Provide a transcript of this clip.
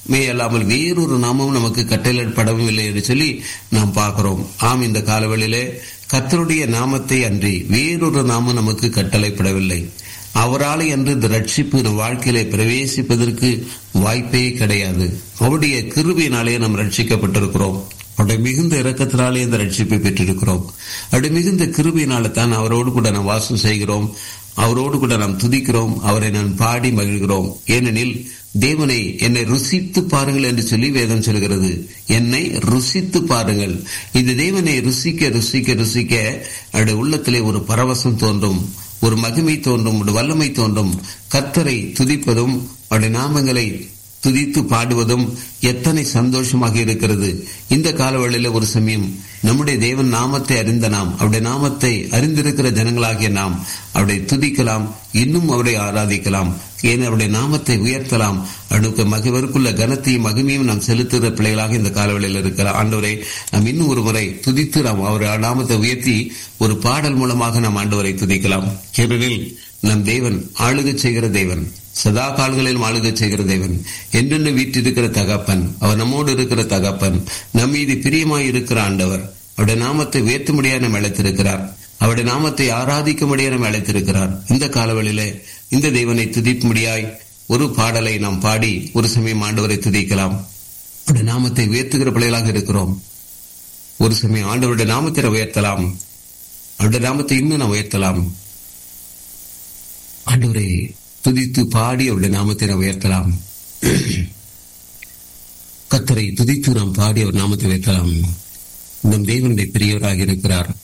மே அல்லாமல் வேறொரு நாமம் நமக்கு கட்டளைப்படவும் இல்லை என்று சொல்லி நாம் பார்க்கிறோம் ஆம் இந்த காலவெளியிலே கர்த்தருடைய நாமத்தை அன்றி வேறொரு நாமம் நமக்கு கட்டளைப்படவில்லை அவரால் என்று இந்த ரட்சிப்பு நம் வாழ்க்கையிலே பிரவேசிப்பதற்கு வாய்ப்பே கிடையாது அவருடைய கிருபையினாலே நாம் ரட்சிக்கப்பட்டிருக்கிறோம் அவருடைய மிகுந்த இரக்கத்தினாலே இந்த ரட்சிப்பை பெற்றிருக்கிறோம் அவருடைய மிகுந்த கிருபையினால தான் அவரோடு கூட நாம் வாசம் செய்கிறோம் அவரோடு கூட நாம் துதிக்கிறோம் அவரை நான் பாடி மகிழ்கிறோம் ஏனெனில் தேவனை என்னை ருசித்து பாருங்கள் என்று சொல்லி வேதம் சொல்கிறது என்னை ருசித்து பாருங்கள் இந்த தேவனை ருசிக்க ருசிக்க ருசிக்க அவருடைய உள்ளத்திலே ஒரு பரவசம் தோன்றும் ஒரு மகிமை தோன்றும் ஒரு வல்லமை தோன்றும் கர்த்தரை துதிப்பதும் அவருடைய நாமங்களை துதித்து பாடுவதும் எத்தனை சந்தோஷமாக இருக்கிறது இந்த காலவெளியில ஒரு சமயம் நம்முடைய தேவன் நாமத்தை அறிந்த நாம் அவருடைய நாமத்தை அறிந்திருக்கிற ஜனங்களாகிய நாம் அவரை துதிக்கலாம் இன்னும் அவரை ஆராதிக்கலாம் ஏன் அவருடைய நாமத்தை உயர்த்தலாம் அவனுக்கு மகிழ்வருக்குள்ள கனத்தையும் மகிமையும் நாம் செலுத்துகிற பிள்ளைகளாக இந்த காலவெளியில் இருக்கிற ஆண்டவரை நாம் இன்னும் ஒரு முறை துதித்து நாம் அவர் நாமத்தை உயர்த்தி ஒரு பாடல் மூலமாக நாம் ஆண்டவரை துதிக்கலாம் ஏனெனில் நம் தேவன் ஆளுகை செய்கிற தேவன் சதா காலங்களிலும் ஆளுகை செய்கிற தேவன் என்றென்று வீற்றிருக்கிற தகப்பன் அவர் நம்மோடு இருக்கிற தகப்பன் நம் மீது பிரியமாய் இருக்கிற ஆண்டவர் அவருடைய நாமத்தை உயர்த்த முடியாது நம்ம அழைத்திருக்கிறார் அவருடைய நாமத்தை ஆராதிக்க முடியாது நம்ம அழைத்திருக்கிறார் இந்த காலவெளியில இந்த தெய்வனை துதிக்கும்படியாய் ஒரு பாடலை நாம் பாடி ஒரு சமயம் ஆண்டவரை துதிக்கலாம் அவருடைய நாமத்தை உயர்த்துகிற பிள்ளைகளாக இருக்கிறோம் ஒரு சமயம் ஆண்டவருடைய நாமத்தை உயர்த்தலாம் அவருடைய நாமத்தை இன்னும் நாம் உயர்த்தலாம் ஆண்டவரை துதித்து பாடி அவருடைய நாமத்தை நாம் உயர்த்தலாம் கத்தரை துதித்து நாம் பாடி அவர் நாமத்தை உயர்த்தலாம் நம் தேவனுடைய பெரியவராக இருக்கிறார்